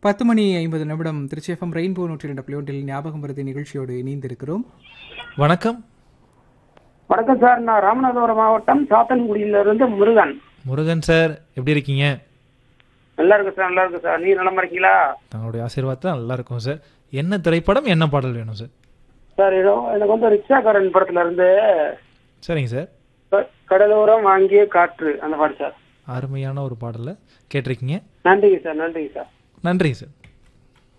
பத்து மணி ஐம்பது நிமிடம் திருச்சி எஃப்எம் ரெயின்போ நூற்றி ரெண்டு புள்ளி ஒன்றில் ஞாபகம் வருது நிகழ்ச்சியோடு இணைந்திருக்கிறோம் வணக்கம் வணக்கம் சார் நான் ராமநாதபுரம் மாவட்டம் சாத்தன்குடியிலிருந்து முருகன் முருகன் சார் எப்படி இருக்கீங்க நல்லா இருக்கு சார் நல்லா இருக்கு சார் நீ நலமா இருக்கீங்களா தங்களுடைய ஆசீர்வாதத்தில் நல்லா இருக்கும் சார் என்ன திரைப்படம் என்ன பாடல் வேணும் சார் சார் ஏதோ எனக்கு வந்து ரிக்ஷாக்காரன் படத்துல இருந்து சரிங்க சார் க- கடலோரம் வாங்கிய காற்று அந்த பாட்டு சார் அருமையான ஒரு பாடலை கேட்டிருக்கீங்க நன்றிங்க சார் நன்றிங்க சார் நன்றிங்க சார்